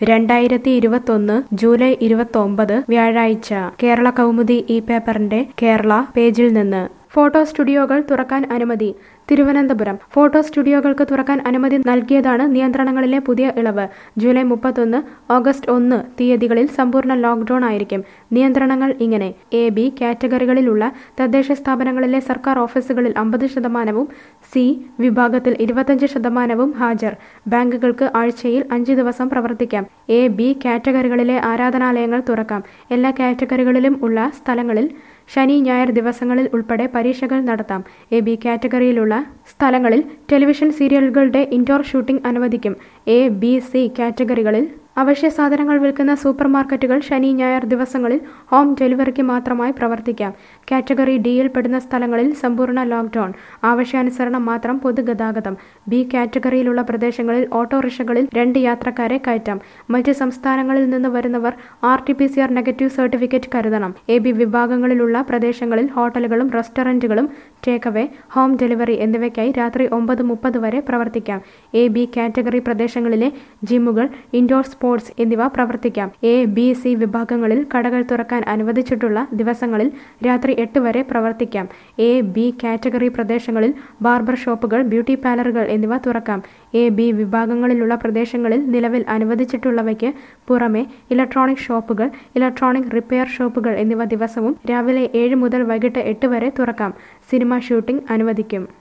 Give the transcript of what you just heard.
രണ്ടായിരത്തി ഇരുപത്തൊന്ന് ജൂലൈ ഇരുപത്തൊമ്പത് വ്യാഴാഴ്ച കേരള കൗമുദി ഈ പേപ്പറിന്റെ കേരള പേജിൽ നിന്ന് ഫോട്ടോ സ്റ്റുഡിയോകൾ തുറക്കാൻ അനുമതി തിരുവനന്തപുരം ഫോട്ടോ സ്റ്റുഡിയോകൾക്ക് തുറക്കാൻ അനുമതി നൽകിയതാണ് നിയന്ത്രണങ്ങളിലെ പുതിയ ഇളവ് ജൂലൈ മുപ്പത്തൊന്ന് ഓഗസ്റ്റ് ഒന്ന് തീയതികളിൽ സമ്പൂർണ്ണ ലോക്ക്ഡൌൺ ആയിരിക്കും നിയന്ത്രണങ്ങൾ ഇങ്ങനെ എ ബി കാറ്റഗറികളിലുള്ള തദ്ദേശ സ്ഥാപനങ്ങളിലെ സർക്കാർ ഓഫീസുകളിൽ അമ്പത് ശതമാനവും സി വിഭാഗത്തിൽ ഇരുപത്തഞ്ച് ശതമാനവും ഹാജർ ബാങ്കുകൾക്ക് ആഴ്ചയിൽ അഞ്ച് ദിവസം പ്രവർത്തിക്കാം എ ബി കാറ്റഗറികളിലെ ആരാധനാലയങ്ങൾ തുറക്കാം എല്ലാ കാറ്റഗറികളിലും ഉള്ള സ്ഥലങ്ങളിൽ ശനി ഞായർ ദിവസങ്ങളിൽ ഉൾപ്പെടെ പരീക്ഷകൾ നടത്താം എ ബി കാറ്റഗറിയിലുള്ള സ്ഥലങ്ങളിൽ ടെലിവിഷൻ സീരിയലുകളുടെ ഇൻഡോർ ഷൂട്ടിംഗ് അനുവദിക്കും എ ബി സി കാറ്റഗറികളിൽ അവശ്യ സാധനങ്ങൾ വിൽക്കുന്ന സൂപ്പർ മാർക്കറ്റുകൾ ശനി ഞായർ ദിവസങ്ങളിൽ ഹോം ഡെലിവറിക്ക് മാത്രമായി പ്രവർത്തിക്കാം കാറ്റഗറി ഡിയിൽ പെടുന്ന സ്ഥലങ്ങളിൽ സമ്പൂർണ്ണ ലോക്ക്ഡൌൺ ആവശ്യാനുസരണം മാത്രം പൊതുഗതാഗതം ബി കാറ്റഗറിയിലുള്ള പ്രദേശങ്ങളിൽ ഓട്ടോറിക്ഷകളിൽ രണ്ട് യാത്രക്കാരെ കയറ്റാം മറ്റ് സംസ്ഥാനങ്ങളിൽ നിന്ന് വരുന്നവർ R T P C R negative certificate കരുതണം എ ബി വിഭാഗങ്ങളിലുള്ള പ്രദേശങ്ങളിൽ ഹോട്ടലുകളും റെസ്റ്റോറന്റുകളും ടേക്ക് ഹോം ഡെലിവറി എന്നിവയ്ക്കായി രാത്രി ഒമ്പത് മുപ്പത് വരെ പ്രവർത്തിക്കാം എ ബി കാറ്റഗറി പ്രദേശങ്ങളിലെ ജിമ്മുകൾ ഇൻഡോർ സ്പോർട്സ് എന്നിവ പ്രവർത്തിക്കാം എ ബി സി വിഭാഗങ്ങളിൽ കടകൾ തുറക്കാൻ അനുവദിച്ചിട്ടുള്ള ദിവസങ്ങളിൽ രാത്രി എട്ട് വരെ പ്രവർത്തിക്കാം എ ബി കാറ്റഗറി പ്രദേശങ്ങളിൽ ബാർബർ ഷോപ്പുകൾ ബ്യൂട്ടി പാർലറുകൾ എന്നിവ തുറക്കാം എ ബി വിഭാഗങ്ങളിലുള്ള പ്രദേശങ്ങളിൽ നിലവിൽ അനുവദിച്ചിട്ടുള്ളവയ്ക്ക് പുറമെ ഇലക്ട്രോണിക് ഷോപ്പുകൾ ഇലക്ട്രോണിക് റിപ്പയർ ഷോപ്പുകൾ എന്നിവ ദിവസവും രാവിലെ ഏഴ് മുതൽ വൈകിട്ട് എട്ട് വരെ തുറക്കാം സിനിമ ഷൂട്ടിംഗ് അനുവദിക്കും